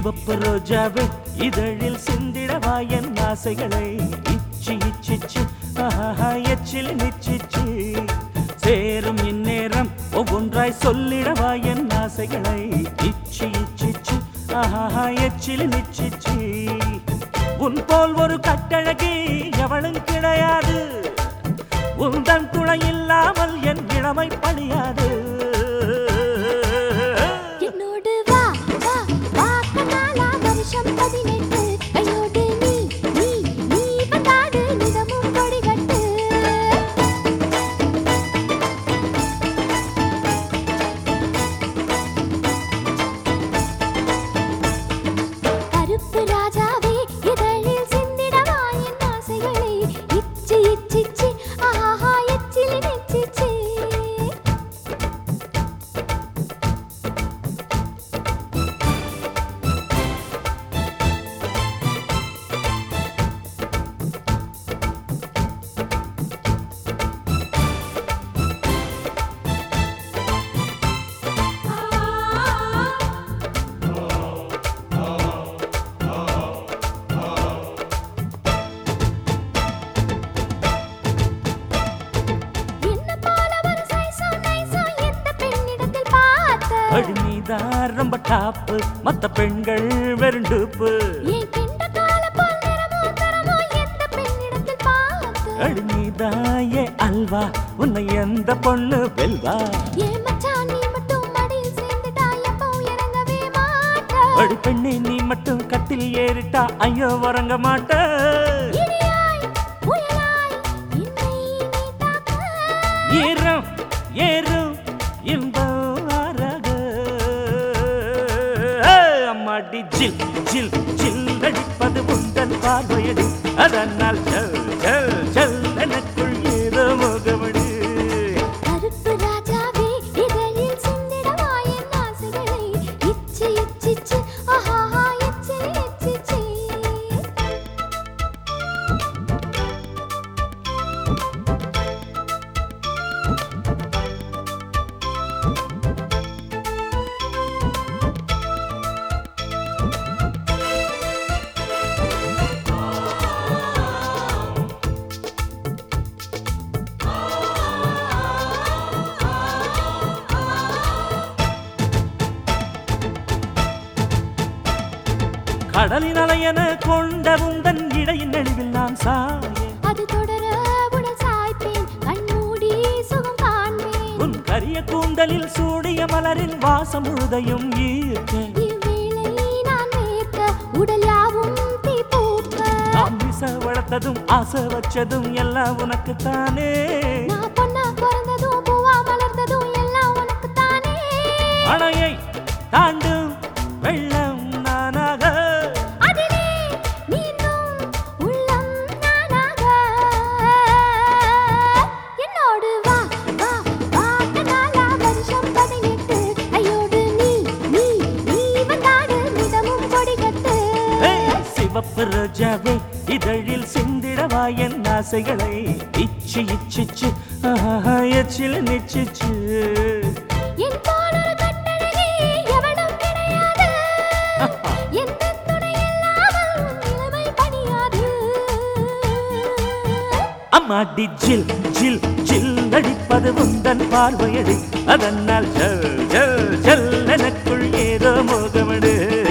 சிவப்பு ரோஜாவே இதழில் சிந்திடவா என் ஆசைகளை இச்சி இச்சிச்சு ஆஹா எச்சில் நிச்சிச்சு சேரும் இந்நேரம் ஒவ்வொன்றாய் சொல்லிடவா என் ஆசைகளை இச்சி இச்சிச்சு ஆஹா எச்சில் நிச்சிச்சு உன் போல் ஒரு கட்டழகி எவளும் கிடையாது உந்தன் துணை இல்லாமல் என் இளமை பணியாது என்னோடு வா வா வா கண்ணாலா வருஷம் பதினெட்டு கையோடு நீ நீ நீ வந்தாடு நிதமும் கொடிகட்டு கருப்பு ராஜாவே இதழில் சிந்திடவா என் ஆசைகளை இச்சி இச்சிச்சி ஆஹா எச்சிலி நெச்சிச்சி என்ன போல ஒரு சைஸோ நைஸோ எந்த பெண்ணிடத்தில் பார்த்த அழுமிதான் ரொம்ப டாப்பு மத்த பெண்கள் வெறுண்டுப்பு என் கிண்ட கால போல் நிறமோ தரமோ எந்த பெண்ணிடத்தில் பார்த்த அழுமிதான் ஏ அல்வா உன்னை எந்த பொண்ணு வெல்வா என் மச்சான் நீ மட்டும் மடியில் சேர்ந்துட்டா எப்போ இறங்கவே மாட்ட அடி பெண்ணே நீ மட்டும் கட்டில் ஏறிட்டா ஐயோ உறங்க மாட்ட இடியாய் புயலாய் என்னை நீ தாக்க ஏறும் ஏறும் இன்பம் ஆறாக அம்மாடி ஜில் ஜில் ஜில் அடிப்பது உந்தன் பார்வையடி அதனால் ஜல் ஜல் ஜல் எனக்குள் ஏதோ முகமடி கருப்பு ராஜாவே இதழில் சிந்திடவா என் ஆசைகளை இச்சி இச்சிச்சு ஆஹா இச்சி இச்சிச்சி கடலின் அலையென கொண்ட உந்தன் இடையின் நெளிவில் நான் சாய அது தொடர உடல் சாய்ப்பேன் கண்மூடி சுகம் காண்பேன் உன் கரிய கூந்தலில் சூடிய மலரின் வாசம் முழுதையும் ஈர்க்க இவ்வேளை நான் வேர்க்க உடல் யாவும் தீ பூக்க நாம் விச வளர்த்ததும் ஆசை வச்சதும் எல்லாம் உனக்குத்தானே நான் பொண்ணா பிறந்ததும் பூவா மலர்ந்ததும் எல்லாம் உனக்கு தானே அணையை தாண்டும் வெள்ளம் நானாக அதிலே நீந்தும் உள்ளம் நானாக என்னோடு வா வா வா கண்ணாலா வருஷம் பதினெட்டு கையோடு நீ நீ நீ வந்தாடு மிதமும் கொடிகட்டு ஏய், சிவப்பு ரோஜாவே இதழில் சிந்திடவா என் ஆசைகளை இச்சி இச்சிச்சு ஆஹா, எச்சில் நிச்சிச்சு என் போலொரு கட்டழகி எவனும் கிடையாது எந்த துணை இல்லாமல் உன் நிலைமை பணியாது அம்மாடி ஜில் ஜில் ஜில் அடிப்பது உந்தன் பார்வையடி அதனால் ஜல் ஜல் ஜல் எனக்குள் ஏதோ மோகமடு